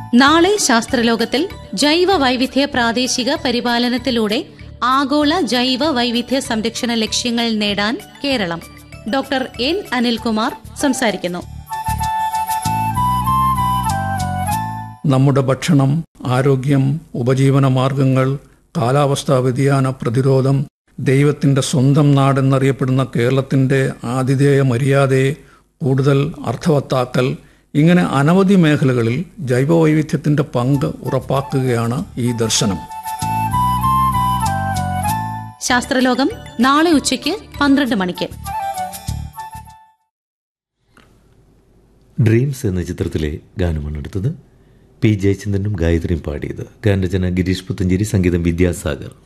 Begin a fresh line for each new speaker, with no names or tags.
നാളെ ശാസ്ത്രലോകത്തിൽ ജൈവ വൈവിധ്യ പ്രാദേശിക പരിപാലനത്തിലൂടെ ആഗോള ജൈവ വൈവിധ്യ സംരക്ഷണ ലക്ഷ്യങ്ങൾ നേടാൻ കേരളം ഡോക്ടർ എൻ അനിൽകുമാർ സംസാരിക്കുന്നു
നമ്മുടെ ഭക്ഷണം ആരോഗ്യം ഉപജീവന മാർഗങ്ങൾ കാലാവസ്ഥാ വ്യതിയാന പ്രതിരോധം ദൈവത്തിന്റെ സ്വന്തം നാടെന്നറിയപ്പെടുന്ന കേരളത്തിന്റെ ആതിഥേയ മര്യാദയെ കൂടുതൽ അർത്ഥവത്താക്കൽ ഇങ്ങനെ അനവധി മേഖലകളിൽ ജൈവവൈവിധ്യത്തിന്റെ പങ്ക് ഉറപ്പാക്കുകയാണ് ഈ ദർശനം
ശാസ്ത്രലോകം നാളെ ഉച്ചയ്ക്ക് പന്ത്രണ്ട് മണിക്ക്
ഡ്രീംസ് എന്ന ചിത്രത്തിലെ ഗാനമാണ് എടുത്തത് പി ജയചന്ദ്രനും ഗായത്രിയും പാടിയത് ഗാനരചന ഗിരീഷ് പുത്തഞ്ചേരി സംഗീതം വിദ്യാസാഗർ